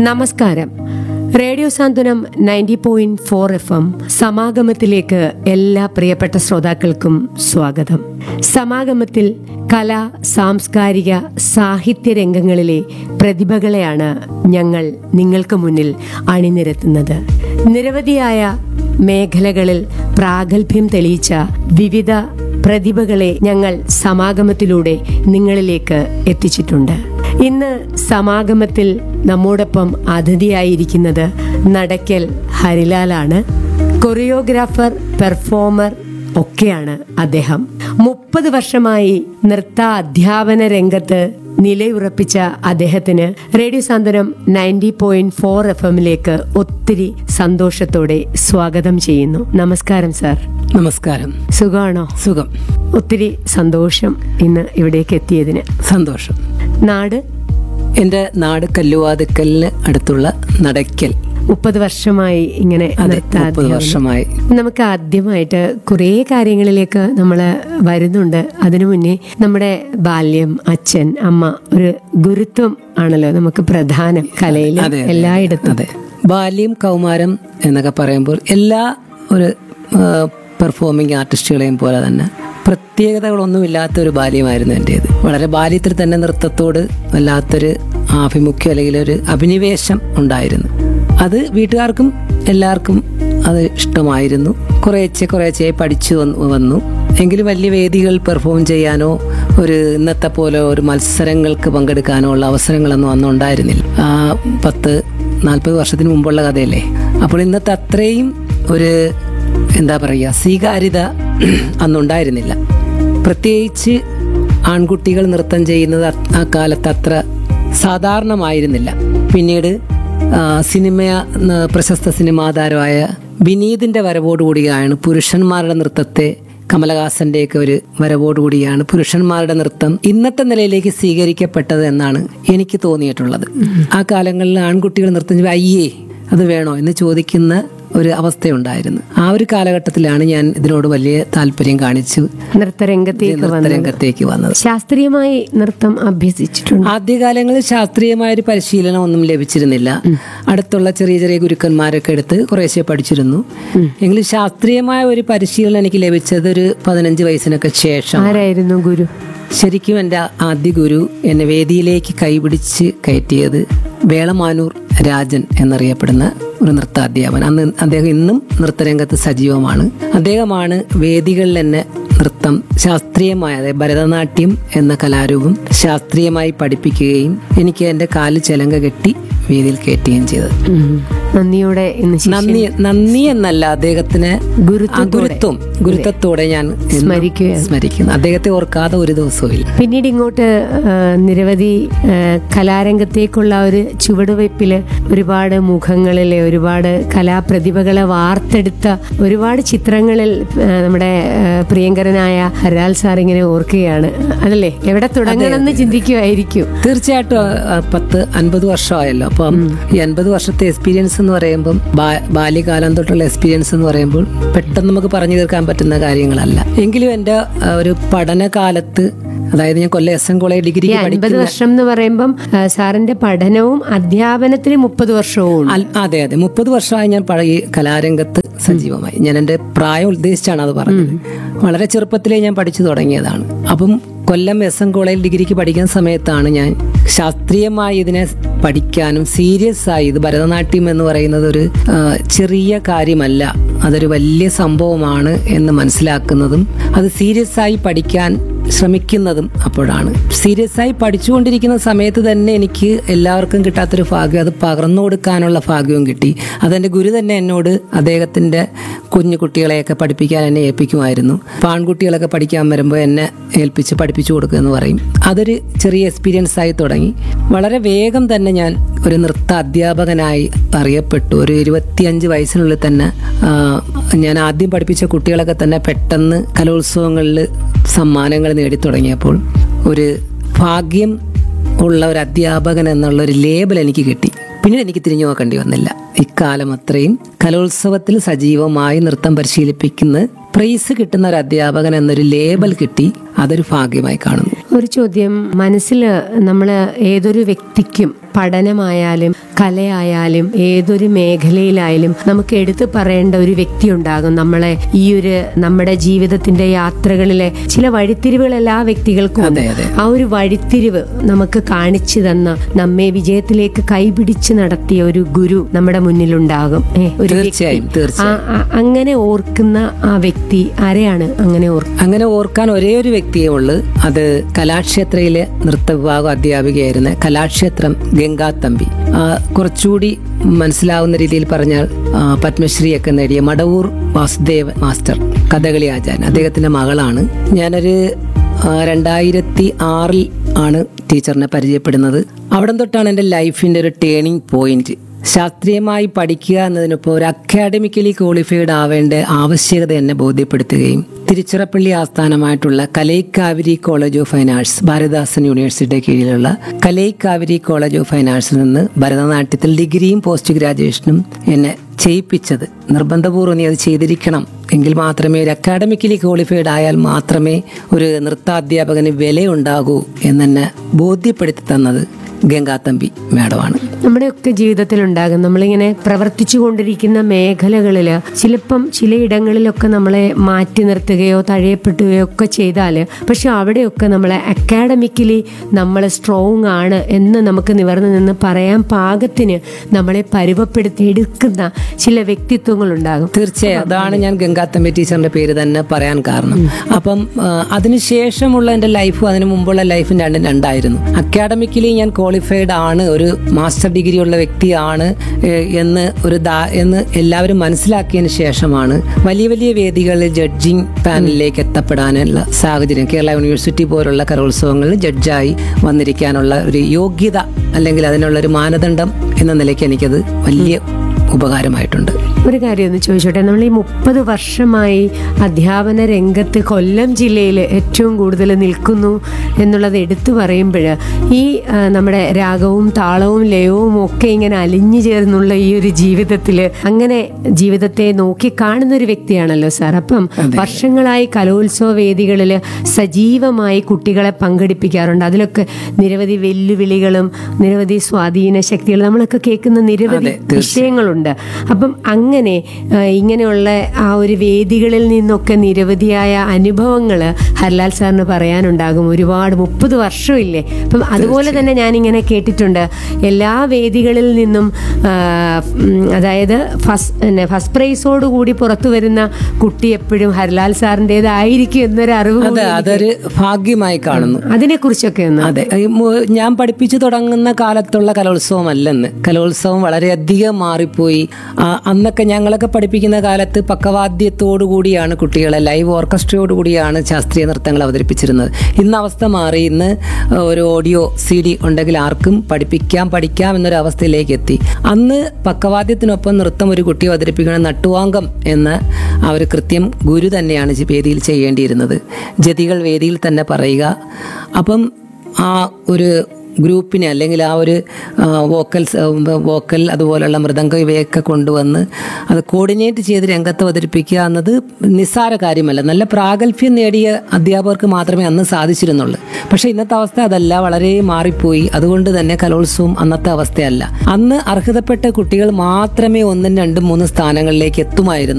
നമസ്കാരം radio Santhwanam ninety point four F M സമാഗമത്തിലേക്ക് എല്ലാ പ്രിയപ്പെട്ട ശ്രോതാക്കൾക്കും സ്വാഗതം സമാഗമത്തിൽ കല സാംസ്കാരിക സാഹിത്യ രംഗങ്ങളിലെ പ്രതിഭകളെയാണ് ഞങ്ങൾ നിങ്ങൾക്ക് മുന്നിൽ അണിനിരത്തുന്നത് നിരവധിയായ മേഖലകളിൽ പ്രാഗൽഭ്യം തെളിയിച്ച വിവിധ പ്രതിഭകളെ ഞങ്ങൾ സമാഗമത്തിലൂടെ നിങ്ങളിലേക്ക് എത്തിച്ചിട്ടുണ്ട് ഇന്ന് സമാഗമത്തിൽ നമ്മോടൊപ്പം അതിഥിയായിരിക്കുന്നത് നടക്കൽ ഹരിലാലാണ് കൊറിയോഗ്രാഫർ പെർഫോമർ ഒക്കെയാണ് അദ്ദേഹം മുപ്പത് വർഷമായി നൃത്ത അധ്യാപന രംഗത്ത് നിലയുറപ്പിച്ച അദ്ദേഹത്തിന് radio Santhwanam ninety point four F എമ്മിലേക്ക് ഒത്തിരി സന്തോഷത്തോടെ സ്വാഗതം ചെയ്യുന്നു നമസ്കാരം സാർ നമസ്കാരം സുഖമാണോ സുഖം ഒത്തിരി സന്തോഷം ഇന്ന് ഇവിടേക്ക് എത്തിയതിന് സന്തോഷം നാട് എൻ്റെ നാട് കല്ലുവാതുക്കലിന് അടുത്തുള്ള നടയ്ക്കൽ മുപ്പത് വർഷമായി ഇങ്ങനെ അതെ നൃത്ത മുപ്പത് അധ്യാപനം. വർഷമായി നമുക്ക് ആദ്യമായിട്ട് കുറേ കാര്യങ്ങളിലേക്ക് നമ്മൾ വരുന്നുണ്ട് അതിനു മുന്നേ നമ്മുടെ ബാല്യം അച്ഛൻ അമ്മ ഒരു ഗുരുത്വം ആണല്ലോ നമുക്ക് പ്രധാനം കലയിലും അതെ, അതെ, എല്ലായിടത്തും അതെ ബാല്യം കൗമാരം എന്നൊക്കെ പറയുമ്പോൾ എല്ലാ ഒരു പെർഫോമിംഗ് ആർട്ടിസ്റ്റുകളെയും പോലെ തന്നെ പ്രത്യേകതകളൊന്നുമില്ലാത്ത ഒരു ബാല്യമായിരുന്നു എൻ്റേത് വളരെ ബാല്യത്തിൽ തന്നെ നൃത്തത്തോട് വല്ലാത്തൊരു ആഭിമുഖ്യം അല്ലെങ്കിൽ ഒരു അഭിനിവേശം ഉണ്ടായിരുന്നു അത് വീട്ടുകാർക്കും എല്ലാവർക്കും അത് ഇഷ്ടമായിരുന്നു കുറേശ്ശെ കുറേശ്ശെ പഠിച്ചു വന്നു വന്നു എങ്കിലും വലിയ വേദികൾ പെർഫോം ചെയ്യാനോ ഒരു ഇന്നത്തെ പോലെ ഒരു മത്സരങ്ങൾക്ക് പങ്കെടുക്കാനോ ഉള്ള അവസരങ്ങളൊന്നും അന്ന് ഉണ്ടായിരുന്നില്ല ആ പത്ത് നാൽപ്പത് വർഷത്തിന് മുമ്പുള്ള കഥയല്ലേ അപ്പോൾ ഇന്നത്തെ അത്രയും ഒരു എന്താ പറയുക സ്വീകാര്യത അന്നുണ്ടായിരുന്നില്ല പ്രത്യേകിച്ച് ആൺകുട്ടികൾ നൃത്തം ചെയ്യുന്നത് അ- ആ കാലത്ത് അത്ര സാധാരണമായിരുന്നില്ല പിന്നീട് ആ, സിനിമ ന- പ്രശസ്ത സിനിമാ താരമായ വിനീതിന്റെ വരവോടുകൂടിയാണ് പുരുഷന്മാരുടെ നൃത്തത്തെ കമലഹാസന്റെയൊക്കെ ഒരു വരവോടുകൂടിയാണ് പുരുഷന്മാരുടെ നൃത്തം ഇന്നത്തെ നിലയിലേക്ക് സ്വീകരിക്കപ്പെട്ടത് എന്നാണ് എനിക്ക് തോന്നിയിട്ടുള്ളത് ആ കാലങ്ങളിൽ ആൺകുട്ടികൾ നൃത്തം ചെയ്യുമ്പോൾ അയ്യേ അത് വേണോ എന്ന് ചോദിക്കുന്ന ഒരു അവസ്ഥയുണ്ടായിരുന്നു ആ ഒരു കാലഘട്ടത്തിലാണ് ഞാൻ ഇതിനോട് വലിയ താല്പര്യം കാണിച്ചു നൃത്തരംഗത്തേക്ക് വന്നത് നൃത്തരംഗത്തേക്ക് വന്നത് ശാസ്ത്രീയമായി നൃത്തം അഭ്യസിച്ചിട്ടുണ്ട് ആദ്യകാലങ്ങളിൽ ശാസ്ത്രീയമായ ഒരു പരിശീലനം ഒന്നും ലഭിച്ചിരുന്നില്ല അടുത്തുള്ള ചെറിയ ചെറിയ ഗുരുക്കന്മാരൊക്കെ എടുത്ത് കുറേശ്ശെ പഠിച്ചിരുന്നു എങ്കിലും ശാസ്ത്രീയമായ ഒരു പരിശീലനം എനിക്ക് ലഭിച്ചത് ഒരു പതിനഞ്ച് വയസ്സിനൊക്കെ ശേഷം ആരായിരുന്നു ഗുരു ശരിക്കും എൻ്റെ ആദ്യ ഗുരു എന്നെ വേദിയിലേക്ക് കൈപിടിച്ച് കയറ്റിയത് വേളമാനൂർ രാജൻ എന്നറിയപ്പെടുന്ന ഒരു നൃത്താധ്യാപൻ അന്ന് അദ്ദേഹം ഇന്നും നൃത്തരംഗത്ത് സജീവമാണ് അദ്ദേഹമാണ് വേദികളിൽ എന്നെ നൃത്തം ശാസ്ത്രീയമായ അതായത് ഭരതനാട്യം എന്ന കലാരൂപം ശാസ്ത്രീയമായി പഠിപ്പിക്കുകയും എനിക്ക് എൻ്റെ കാല് ചെലങ്ക കെട്ടി വേദിയിൽ കയറ്റുകയും ചെയ്തത് ഉം. നന്ദിയോടെ ഇന്ന് ശിഷ്യ- നന്ദി നന്ദി എന്നല്ല അദ്ദേഹത്തിന് ആ ഗുരുത്വത്തോടെ ഗുരുത്വം ഗുരുത്വത്തോടെ ഞാൻ എന്നും സ്മരിക്കുകയാണ്. സ്മരിക്കുന്നു അദ്ദേഹത്തെ ഓർക്കാതെ ഒരു ദിവസവും ഇല്ല പിന്നീട് ഇങ്ങോട്ട് ആ, നിരവധി ആ, കലാരംഗത്തേക്കുള്ള ഒരു ചുവടുവയ്പ്പില് ഒരുപാട് മുഖങ്ങളിലെ ഒരുപാട് കലാപ്രതിഭകളെ വാർത്തെടുത്ത ഒരുപാട് ചിത്രങ്ങളിൽ ആ, നമ്മുടെ ആ, പ്രിയങ്കരനായ ഹരാൽ സാർ ഇങ്ങനെ ഓർക്കുകയാണ് അതല്ലേ എവിടെ തുടങ്ങണമെന്ന് ചിന്തിക്കുമായിരിക്കും തീർച്ചയായിട്ടും ആ, ആ, പത്ത് അൻപത് വർഷമായല്ലോ അപ്പം ഈ അൻപത് വർഷത്തെ എക്സ്പീരിയൻസ് എന്ന് പറയുമ്പം ബാ- ബാല്യകാലം തൊട്ടുള്ള എക്സ്പീരിയൻസ് എന്ന് പറയുമ്പോൾ പെട്ടെന്ന് നമുക്ക് പറഞ്ഞു തീർക്കാൻ പറ്റുന്ന കാര്യങ്ങളല്ല എങ്കിലും എൻ്റെ ആ, ഒരു പഠനകാലത്ത് അതായത് ഞാൻ കൊല്ലം എസ് എൻ കോളേജ് ഈ ഡിഗ്രിക്ക് അൻപത് പഠിക്കുന്ന വർഷം എന്ന് പറയുമ്പം ആ, സാറിന്റെ പഠനവും അധ്യാപനത്തിന് മുപ്പത് വർഷവും ഉണ്ട്. അൽ- അതെ അതെ മുപ്പത് വർഷമായി ഞാൻ പഴയ കലാരംഗത്ത് സജീവമായി ഞാൻ എൻ്റെ പ്രായം ഉദ്ദേശിച്ചാണ് അത് പറഞ്ഞത് വളരെ ചെറുപ്പത്തിലേ ഞാൻ പഠിച്ചു തുടങ്ങിയതാണ് അപ്പം കൊല്ലം എസ് എൻ കോളേജ് ഡിഗ്രിക്ക് പഠിക്കുന്ന സമയത്താണ് ഞാൻ ശാസ്ത്രീയമായി ഇതിനെ പഠിക്കാനും സീരിയസ് ആയി ഇത് ഭരതനാട്യം എന്ന് പറയുന്നത് ഒരു ആ, ചെറിയ കാര്യമല്ല അതൊരു വലിയ സംഭവമാണ് എന്ന് മനസ്സിലാക്കുന്നതും അത് സീരിയസ് ആയി പഠിക്കാൻ ശ്രമിക്കുന്നതും അപ്പോഴാണ് സീരിയസ് ആയി പഠിച്ചുകൊണ്ടിരിക്കുന്ന സമയത്ത് തന്നെ എനിക്ക് എല്ലാവർക്കും കിട്ടാത്തൊരു ഭാഗ്യം അത് പകർന്നു കൊടുക്കാനുള്ള ഭാഗ്യവും കിട്ടി അതെന്റെ ഗുരു തന്നെ എന്നോട് അദ്ദേഹത്തിന്റെ കുഞ്ഞു കുട്ടികളെയൊക്കെ പഠിപ്പിക്കാൻ എന്നെ ഏൽപ്പിക്കുമായിരുന്നു അപ്പോൾ ആൺകുട്ടികളൊക്കെ പഠിക്കാൻ വരുമ്പോൾ എന്നെ ഏൽപ്പിച്ച് പഠിപ്പിച്ചു കൊടുക്കുക എന്ന് പറയും അതൊരു ചെറിയ എക്സ്പീരിയൻസ് ആയി തുടങ്ങി വളരെ വേഗം തന്നെ ഞാൻ ഒരു നൃത്ത അധ്യാപകനായി അറിയപ്പെട്ടു ഒരു ഇരുപത്തിയഞ്ച് വയസ്സിനുള്ളിൽ തന്നെ ആ, ഞാൻ ആദ്യം പഠിപ്പിച്ച കുട്ടികളൊക്കെ തന്നെ പെട്ടെന്ന് കലോത്സവങ്ങളിൽ സമ്മാനങ്ങൾ നേടിത്തുടങ്ങിയപ്പോൾ ഒരു ഭാഗ്യം ഉള്ള ഒരു അധ്യാപകൻ എന്നുള്ള ഒരു ലേബൽ എനിക്ക് കിട്ടി പിന്നീട് എനിക്ക് തിരിഞ്ഞു നോക്കേണ്ടി വന്നില്ല ഇക്കാലം അത്രയും കലോത്സവത്തിൽ സജീവമായി നൃത്തം പരിശീലിപ്പിക്കുന്ന പ്രൈസ് കിട്ടുന്ന ഒരു അധ്യാപകൻ എന്നൊരു ലേബൽ കിട്ടി അതൊരു ഭാഗ്യമായി കാണുന്നു ഒരു ചോദ്യം മനസ്സിൽ നമ്മൾ ഏതൊരു വ്യക്തിക്കും പഠനമായാലും കലയായാലും ഏതൊരു മേഖലയിലായാലും നമുക്ക് എടുത്തു പറയേണ്ട ഒരു വ്യക്തി ഉണ്ടാകും നമ്മളെ ഈ ഒരു നമ്മുടെ ജീവിതത്തിന്റെ യാത്രകളിലെ ചില വഴിത്തിരിവുകൾ എല്ലാ വ്യക്തികൾക്കും ഉണ്ട്. അതെ, അതെ. ആ ഒരു വഴിത്തിരിവ് നമുക്ക് കാണിച്ചു തന്ന നമ്മെ വിജയത്തിലേക്ക് കൈപിടിച്ച് നടത്തിയ ഒരു ഗുരു നമ്മുടെ മുന്നിലുണ്ടാകും ഏ, ഒരു വ്യക്തി. തീർച്ചയായും, തീർച്ചയായും. ആ- ആ- അങ്ങനെ ഓർക്കുന്ന ആ വ്യക്തി ആരെയാണ് അങ്ങനെ ഓർക്കുക അങ്ങനെ ഓർക്കാൻ ഒരേ ഒരു വ്യക്തിയേ ഉള്ളൂ അത് കലാക്ഷേത്രയിലെ നൃത്ത വിഭാഗം അധ്യാപികയായിരുന്ന കലാക്ഷേത്രം ഗംഗാത്തമ്പി ആ, കുറച്ചുകൂടി മനസ്സിലാവുന്ന രീതിയിൽ പറഞ്ഞാൽ ആ, പത്മശ്രീയൊക്കെ നേടിയ മടവൂർ വാസുദേവ് മാസ്റ്റർ കഥകളി ആചാര്യൻ അദ്ദേഹത്തിന്റെ മകളാണ് ഞാനൊരു ആ, രണ്ടായിരത്തി ആറിൽ ആണ് ടീച്ചറിനെ പരിചയപ്പെടുന്നത് അവിടെ തൊട്ടാണ് എൻ്റെ ലൈഫിന്റെ ഒരു ടേണിംഗ് പോയിന്റ് ശാസ്ത്രീയമായി പഠിക്കുക എന്നതിനൊപ്പം ഒരു അക്കാഡമിക്കലി ക്വാളിഫൈഡ് ആവേണ്ട ആവശ്യകത എന്നെ ബോധ്യപ്പെടുത്തുകയും തിരുച്ചിറപ്പള്ളി ആസ്ഥാനമായിട്ടുള്ള Kalaikkaviri college of fine arts Bharathidasan യൂണിവേഴ്സിറ്റിയുടെ കീഴിലുള്ള കലൈക്കാവിരി കോളേജ് ഓഫ് ഫൈൻ ആർട്സിൽ നിന്ന് ഭരതനാട്യത്തിൽ ഡിഗ്രിയും പോസ്റ്റ് ഗ്രാജുവേഷനും എന്നെ ചെയ്യിപ്പിച്ചത് നിർബന്ധപൂർവ്വം നീ അത് ചെയ്തിരിക്കണം എങ്കിൽ മാത്രമേ ഒരു അക്കാഡമിക്കലി ക്വാളിഫൈഡ് ആയാൽ മാത്രമേ ഒരു നൃത്താധ്യാപകന് വിലയുണ്ടാകൂ എന്നെന്നെ ബോധ്യപ്പെടുത്തി തന്നത് ഗംഗാത്തമ്പി മാഡമാണ് നമ്മുടെയൊക്കെ ജീവിതത്തിൽ ഉണ്ടാകും നമ്മളിങ്ങനെ പ്രവർത്തിച്ചു കൊണ്ടിരിക്കുന്ന മേഖലകളിൽ ചിലപ്പം ചിലയിടങ്ങളിലൊക്കെ നമ്മളെ മാറ്റി നിർത്തുകയോ തഴയപ്പെടുകയോ ഒക്കെ ചെയ്താൽ പക്ഷെ അവിടെയൊക്കെ നമ്മളെ അക്കാഡമിക്കലി നമ്മൾ സ്ട്രോങ് ആണ് എന്ന് നമുക്ക് നിവർന്നു നിന്ന് പറയാൻ പാകത്തിന് നമ്മളെ പരുവപ്പെടുത്തി എടുക്കുന്ന ചില വ്യക്തിത്വങ്ങളുണ്ടാകും തീർച്ചയായും അതാണ് ഞാൻ ഗംഗാത്തമ്പി ടീച്ചറിന്റെ പേര് തന്നെ പറയാൻ കാരണം അപ്പം ആ, അതിനുശേഷമുള്ള എൻ്റെ ലൈഫും അതിനു മുമ്പുള്ള ലൈഫും രണ്ടും രണ്ടായിരുന്നു അക്കാഡമിക്കലി ഞാൻ ക്വാളിഫൈഡ് ആണ് ഒരു മാസ്റ്റർ ഡിഗ്രി ഉള്ള വ്യക്തിയാണ് ഏ, എന്ന് ഒരു ദാ- എന്ന് എല്ലാവരും മനസ്സിലാക്കിയതിന് ശേഷമാണ് വലിയ വലിയ വേദികളിൽ ജഡ്ജിങ് പാനലിലേക്ക് എത്തപ്പെടാനുള്ള സാഹചര്യം കേരള യൂണിവേഴ്സിറ്റി പോലുള്ള കലോത്സവങ്ങളിൽ ജഡ്ജായി വന്നിരിക്കാനുള്ള ഒരു യോഗ്യത അല്ലെങ്കിൽ അതിനുള്ള ഒരു മാനദണ്ഡം എന്ന നിലയ്ക്ക് എനിക്കത് വലിയ ഉപകാരമായിട്ടുണ്ട് ഒരു കാര്യം ഒന്ന് ചോദിച്ചോട്ടെ നമ്മൾ ഈ മുപ്പത് വർഷമായി അധ്യാപന രംഗത്ത് കൊല്ലം ജില്ലയിൽ ഏറ്റവും കൂടുതൽ നിൽക്കുന്നു എന്നുള്ളത് എടുത്തു പറയുമ്പോൾ ഈ ആ, നമ്മുടെ രാഗവും താളവും ലയവും ഒക്കെ ഇങ്ങനെ അലിഞ്ഞു ചേർന്നുള്ള ഈ ഒരു ജീവിതത്തിൽ അങ്ങനെ ജീവിതത്തെ നോക്കി കാണുന്ന ഒരു വ്യക്തിയാണല്ലോ സാർ അപ്പം വർഷങ്ങളായി കലോത്സവ വേദികളിൽ സജീവമായി കുട്ടികളെ പങ്കെടുപ്പിക്കാറുണ്ട് അതിലൊക്കെ നിരവധി വെല്ലുവിളികളും നിരവധി സ്വാധീന ശക്തികളും നമ്മളൊക്കെ കേൾക്കുന്ന നിരവധി വിഷയങ്ങളുണ്ട് അപ്പം അങ്ങനെ ആ, ഇങ്ങനെയുള്ള ആ ഒരു വേദികളിൽ നിന്നൊക്കെ നിരവധിയായ അനുഭവങ്ങൾ ഹർലാൽ സാറിന് പറയാനുണ്ടാകും ഒരുപാട് മുപ്പത് വർഷമില്ലേ അപ്പം അതുപോലെ തന്നെ ഞാനിങ്ങനെ കേട്ടിട്ടുണ്ട് എല്ലാ വേദികളിൽ നിന്നും ആ, ഉം, അതായത് ഫസ്റ്റ് ഫസ്റ്റ് പ്രൈസോട് കൂടി പുറത്തു വരുന്ന കുട്ടി എപ്പോഴും ഹർലാൽ സാറിൻ്റെതായിരിക്കും എന്നൊരു അറിവ് അതെ അതൊരു ഭാഗ്യമായി കാണുന്നു അതിനെ കുറിച്ചൊക്കെ ഒന്ന് അതെ ഈ മു- ഞാൻ പഠിപ്പിച്ചു തുടങ്ങുന്ന കാലത്തുള്ള കലോത്സവം അല്ലെന്ന് കലോത്സവം വളരെയധികം മാറിപ്പോയി ആ, അന്നൊക്കെ ഞങ്ങളൊക്കെ പഠിപ്പിക്കുന്ന കാലത്ത് പക്കവാദ്യത്തോടു കൂടിയാണ് കുട്ടികളെ ലൈവ് ഓർക്കസ്ട്രയോട് കൂടിയാണ് ശാസ്ത്രീയ നൃത്തങ്ങൾ അവതരിപ്പിച്ചിരുന്നത് ഇന്ന് അവസ്ഥ മാറി ഇന്ന് ഒരു ഓഡിയോ സി ഡി ഉണ്ടെങ്കിൽ ആർക്കും പഠിപ്പിക്കാം പഠിക്കാം എന്നൊരു അവസ്ഥയിലേക്ക് എത്തി അന്ന് പക്കവാദ്യത്തിനൊപ്പം നൃത്തം ഒരു കുട്ടി അവതരിപ്പിക്കണം നട്ടുവാങ്കം എന്ന ആ ഒരു കൃത്യം ഗുരു തന്നെയാണ് ജി- വേദിയിൽ ചെയ്യേണ്ടിയിരുന്നത് ജതികൾ വേദിയിൽ തന്നെ പറയുക അപ്പം ആ ഒരു ഗ്രൂപ്പിനെ അല്ലെങ്കിൽ ആ ഒരു വോക്കൽസ് വോക്കൽ അതുപോലുള്ള മൃദംഗം ഇവയൊക്കെ കൊണ്ടുവന്ന് അത് കോർഡിനേറ്റ് ചെയ്ത് രംഗത്ത് അവതരിപ്പിക്കുക എന്നത് നിസ്സാര കാര്യമല്ല നല്ല പ്രാഗൽഭ്യം നേടിയ അധ്യാപകർക്ക് മാത്രമേ അന്ന് സാധിച്ചിരുന്നുള്ളൂ പക്ഷേ ഇന്നത്തെ അവസ്ഥ അതല്ല വളരെ മാറിപ്പോയി അതുകൊണ്ട് തന്നെ കലോത്സവം അന്നത്തെ അവസ്ഥയല്ല അന്ന് അർഹതപ്പെട്ട കുട്ടികൾ മാത്രമേ ഒന്നും രണ്ടും മൂന്നും സ്ഥാനങ്ങളിലേക്ക് എത്തുമായിരുന്നു